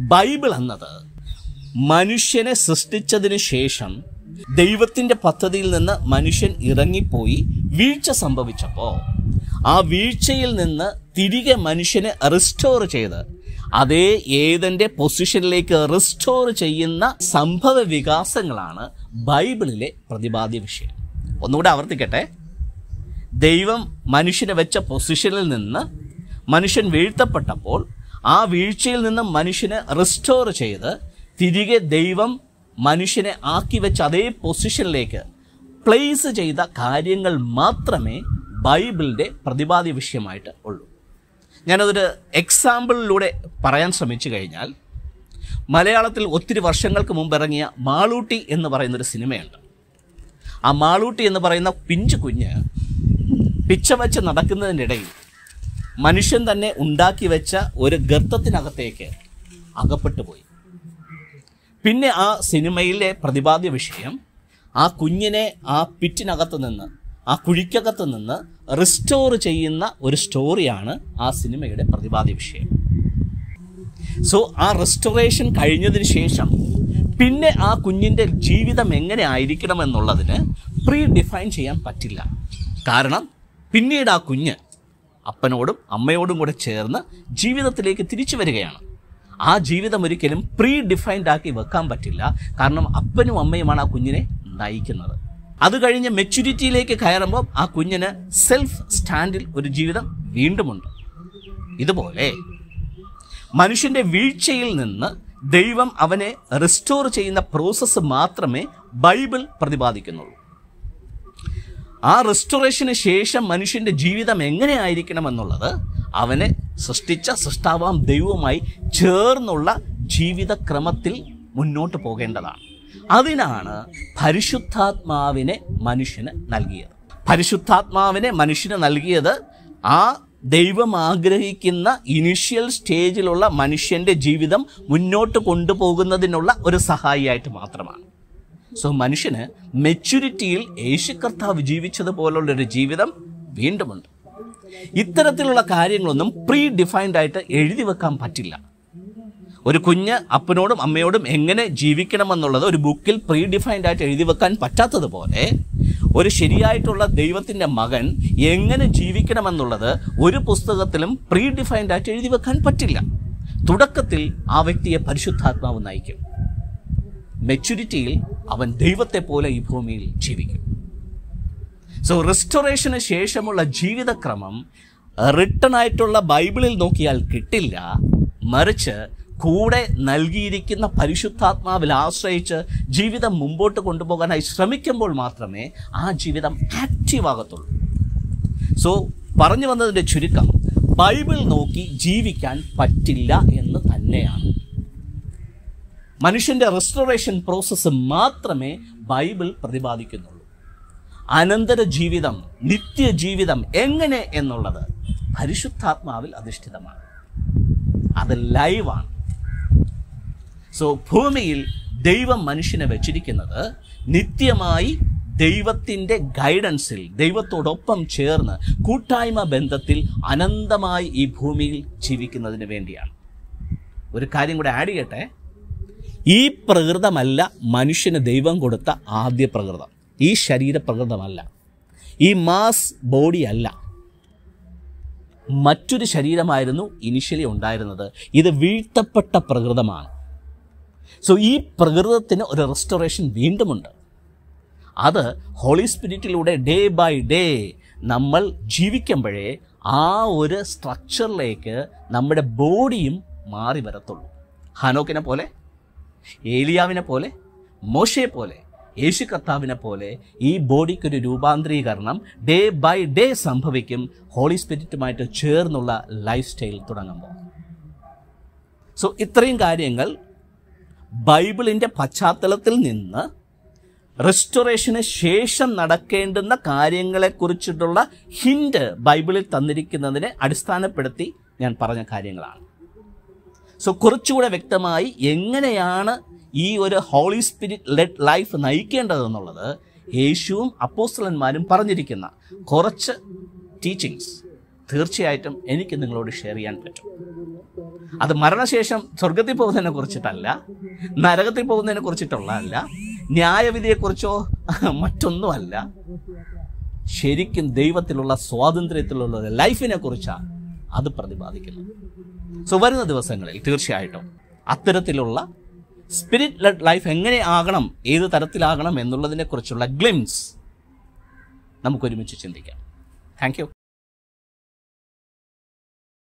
Bible എന്നത് മനുഷ്യനെ സൃഷ്ടിച്ചതിന് ശേഷം ദൈവത്തിന്റെ പദ്ധതിയിൽ നിന്ന് മനുഷ്യൻ ഇറങ്ങിപ്പോയി വീഴ്ച സംഭവിച്ചപ്പോൾ ആ വീഴ്ചയിൽ നിന്ന് തിരികെ മനുഷ്യനെ റിസ്റ്റോർ ചെയ്ത് അതേ ഏതന്റെ പൊസിഷനിലേക്ക് റിസ്റ്റോർ ചെയ്യുന്ന സംഭവ വികാസങ്ങളാണ് ബൈബിളിലെ പ്രതിപാദ്യ വിഷയം ഒന്നുകൂടെ ആവർത്തിക്കട്ടെ ദൈവം മനുഷ്യനെ വെച്ച പൊസിഷനിൽ നിന്ന് മനുഷ്യൻ വീഴ്ത്തപ്പെട്ടപ്പോൾ ആ വീഴ്ചയിൽ നിന്ന് മനുഷ്യനെ റിസ്റ്റോർ ചെയ്ത് തിരികെ ദൈവം മനുഷ്യനെ ആക്കി വെച്ച അതേ പൊസിഷനിലേക്ക് പ്ലേസ് ചെയ്ത കാര്യങ്ങൾ മാത്രമേ ബൈബിളിൻ്റെ പ്രതിപാദ്യ വിഷയമായിട്ട് ഉള്ളൂ ഞാനതൊരു എക്സാമ്പിളിലൂടെ പറയാൻ ശ്രമിച്ചു കഴിഞ്ഞാൽ മലയാളത്തിൽ ഒത്തിരി വർഷങ്ങൾക്ക് മുമ്പ് ഇറങ്ങിയ മാളൂട്ടി എന്ന് പറയുന്നൊരു സിനിമയുണ്ട് ആ മാളൂട്ടി എന്ന് പറയുന്ന പിഞ്ചു കുഞ്ഞ് പിച്ച വെച്ച് നടക്കുന്നതിൻ്റെ ഇടയിൽ മനുഷ്യൻ തന്നെ ഉണ്ടാക്കി വെച്ച ഒരു ഗർത്തത്തിനകത്തേക്ക് അകപ്പെട്ടു പോയി പിന്നെ ആ സിനിമയിലെ പ്രതിപാദ്യ വിഷയം ആ കുഞ്ഞിനെ ആ പിറ്റിനകത്ത് നിന്ന് ആ കുഴിക്കകത്ത് നിന്ന് റിസ്റ്റോർ ചെയ്യുന്ന ഒരു സ്റ്റോറിയാണ് ആ സിനിമയുടെ പ്രതിപാദ്യ വിഷയം സോ ആ റെസ്റ്റോറേഷൻ കഴിഞ്ഞതിന് ശേഷം പിന്നെ ആ കുഞ്ഞിൻ്റെ ജീവിതം എങ്ങനെ ആയിരിക്കണം എന്നുള്ളതിന് പ്രീ ഡിഫൈൻ ചെയ്യാൻ പറ്റില്ല കാരണം പിന്നീട് ആ കുഞ്ഞ് അപ്പനോടും അമ്മയോടും കൂടെ ചേർന്ന് ജീവിതത്തിലേക്ക് തിരിച്ചു വരികയാണ് ആ ജീവിതം ഒരിക്കലും പ്രീ ഡിഫൈൻഡ് ആക്കി വെക്കാൻ പറ്റില്ല കാരണം അപ്പനും അമ്മയുമാണ് ആ കുഞ്ഞിനെ നയിക്കുന്നത് അത് കഴിഞ്ഞ് മെച്യൂരിറ്റിയിലേക്ക് കയറുമ്പോൾ ആ കുഞ്ഞിന് സെൽഫ് സ്റ്റാൻഡിൽ ഒരു ജീവിതം വീണ്ടുമുണ്ട് ഇതുപോലെ മനുഷ്യന്റെ വീഴ്ചയിൽ നിന്ന് ദൈവം അവനെ റിസ്റ്റോർ ചെയ്യുന്ന പ്രോസസ്സ് മാത്രമേ ബൈബിൾ പ്രതിപാദിക്കുന്നുള്ളൂ ആ റെസ്റ്റോറേഷന് ശേഷം മനുഷ്യന്റെ ജീവിതം എങ്ങനെയായിരിക്കണം എന്നുള്ളത് അവനെ സൃഷ്ടിച്ച സൃഷ്ടാവാം ദൈവവുമായി ചേർന്നുള്ള ജീവിതക്രമത്തിൽ മുന്നോട്ട് പോകേണ്ടതാണ് അതിനാണ് പരിശുദ്ധാത്മാവിനെ മനുഷ്യന് നൽകിയത് പരിശുദ്ധാത്മാവിനെ മനുഷ്യന് നൽകിയത് ആ ദൈവം ആഗ്രഹിക്കുന്ന ഇനിഷ്യൽ സ്റ്റേജിലുള്ള മനുഷ്യന്റെ ജീവിതം മുന്നോട്ട് കൊണ്ടുപോകുന്നതിനുള്ള ഒരു സഹായിയായിട്ട് മാത്രമാണ് സോ മനുഷ്യന് മെച്യൂരിറ്റിയിൽ യേശു കർത്താവ് ജീവിച്ചതുപോലുള്ള ഒരു ജീവിതം വീണ്ടുമുണ്ട് ഇത്തരത്തിലുള്ള കാര്യങ്ങളൊന്നും പ്രീ ഡിഫൈൻഡ് ആയിട്ട് എഴുതി വെക്കാൻ പറ്റില്ല ഒരു കുഞ്ഞ് അപ്പനോടും അമ്മയോടും എങ്ങനെ ജീവിക്കണമെന്നുള്ളത് ഒരു ബുക്കിൽ പ്രീ ഡിഫൈൻഡ് ആയിട്ട് എഴുതി വെക്കാൻ പറ്റാത്തതുപോലെ ഒരു ശരിയായിട്ടുള്ള ദൈവത്തിൻ്റെ മകൻ എങ്ങനെ ജീവിക്കണമെന്നുള്ളത് ഒരു പുസ്തകത്തിലും പ്രീ ഡിഫൈൻഡ് ആയിട്ട് എഴുതി വെക്കാൻ പറ്റില്ല തുടക്കത്തിൽ ആ വ്യക്തിയെ പരിശുദ്ധാത്മാവ് നയിക്കും മെച്യൂരിറ്റിയിൽ അവൻ ദൈവത്തെ പോലെ ഈ ഭൂമിയിൽ ജീവിക്കും സോ റെസ്റ്റോറേഷന് ശേഷമുള്ള ജീവിതക്രമം റിട്ടൺ ആയിട്ടുള്ള ബൈബിളിൽ നോക്കിയാൽ കിട്ടില്ല മറിച്ച് കൂടെ നൽകിയിരിക്കുന്ന പരിശുദ്ധാത്മാവിൽ ആശ്രയിച്ച് ജീവിതം മുമ്പോട്ട് കൊണ്ടുപോകാനായി ശ്രമിക്കുമ്പോൾ മാത്രമേ ആ ജീവിതം ആക്റ്റീവ് ആകത്തുള്ളൂ സോ പറഞ്ഞു വന്നതിൻ്റെ ചുരുക്കം ബൈബിൾ നോക്കി ജീവിക്കാൻ പറ്റില്ല എന്ന് തന്നെയാണ് മനുഷ്യന്റെ റെസ്റ്റോറേഷൻ പ്രോസസ്സ് മാത്രമേ ബൈബിൾ പ്രതിപാദിക്കുന്നുള്ളൂ അനന്തര ജീവിതം നിത്യജീവിതം എങ്ങനെ എന്നുള്ളത് പരിശുദ്ധാത്മാവിൽ അധിഷ്ഠിതമാണ് അത് ലൈവാണ് സോ ഭൂമിയിൽ ദൈവം മനുഷ്യനെ വെച്ചിരിക്കുന്നത് നിത്യമായി ദൈവത്തിൻ്റെ ഗൈഡൻസിൽ ദൈവത്തോടൊപ്പം ചേർന്ന് കൂട്ടായ്മ ബന്ധത്തിൽ അനന്തമായി ഈ ഭൂമിയിൽ ജീവിക്കുന്നതിന് വേണ്ടിയാണ് ഒരു കാര്യം കൂടെ ആഡ് ചെയ്യട്ടെ ഈ പ്രകൃതമല്ല മനുഷ്യന് ദൈവം കൊടുത്ത ആദ്യ പ്രകൃതം ഈ ശരീര പ്രകൃതമല്ല ഈ മാസ് ബോഡി അല്ല മറ്റൊരു ശരീരമായിരുന്നു ഇനിഷ്യലി ഉണ്ടായിരുന്നത് ഇത് വീഴ്ത്തപ്പെട്ട പ്രകൃതമാണ് സോ ഈ പ്രകൃതത്തിന് ഒരു റെസ്റ്റോറേഷൻ വീണ്ടുമുണ്ട് അത് ഹോളി സ്പിരിറ്റിലൂടെ ഡേ ബൈ ഡേ നമ്മൾ ജീവിക്കുമ്പോഴേ ആ ഒരു സ്ട്രക്ചറിലേക്ക് നമ്മുടെ ബോഡിയും മാറി വരത്തുള്ളൂ ഹനോക്കിനെ പോലെ ഏലിയാവിനെ പോലെ മോശയെ പോലെ യേശു കർത്താവിനെ പോലെ ഈ ബോഡിക്കൊരു രൂപാന്തരീകരണം ഡേ ബൈ ഡേ സംഭവിക്കും ഹോളി സ്പിരിറ്റുമായിട്ട് ചേർന്നുള്ള ലൈഫ് സ്റ്റൈൽ തുടങ്ങുമ്പോൾ സോ ഇത്രയും കാര്യങ്ങൾ ബൈബിളിൻ്റെ പശ്ചാത്തലത്തിൽ നിന്ന് റെസ്റ്റോറേഷന് ശേഷം നടക്കേണ്ടുന്ന കാര്യങ്ങളെക്കുറിച്ചിട്ടുള്ള ഹിൻഡ് ബൈബിളിൽ തന്നിരിക്കുന്നതിനെ അടിസ്ഥാനപ്പെടുത്തി ഞാൻ പറഞ്ഞ കാര്യങ്ങളാണ് സോ കുറച്ചുകൂടെ വ്യക്തമായി എങ്ങനെയാണ് ഈ ഒരു ഹോളി സ്പിരിറ്റ് ലെഡ് ലൈഫ് നയിക്കേണ്ടതെന്നുള്ളത് യേശുവും അപ്പോസ്തലന്മാരും പറഞ്ഞിരിക്കുന്ന കുറച്ച് ടീച്ചിങ്സ് തീർച്ചയായിട്ടും എനിക്ക് നിങ്ങളോട് ഷെയർ ചെയ്യാൻ പറ്റും അത് മരണശേഷം സ്വർഗത്തിൽ പോകുന്നതിനെ കുറിച്ചിട്ടല്ല നരകത്തിൽ പോകുന്നതിനെ കുറിച്ചിട്ടുള്ളതല്ല ന്യായവിധിയെക്കുറിച്ചോ മറ്റൊന്നുമല്ല ശരിക്കും ദൈവത്തിലുള്ള സ്വാതന്ത്ര്യത്തിലുള്ള ലൈഫിനെ കുറിച്ചാണ് അത് പ്രതിപാദിക്കുന്നത് സോ വരുന്ന ദിവസങ്ങളിൽ തീർച്ചയായിട്ടും അത്തരത്തിലുള്ള സ്പിരിറ്റ് ലെഡ് ലൈഫ് എങ്ങനെ ആകണം ഏത് തരത്തിലാകണം എന്നുള്ളതിനെക്കുറിച്ചുള്ള ഗ്ലിംസ് നമുക്കൊരുമിച്ച് ചിന്തിക്കാം താങ്ക് യു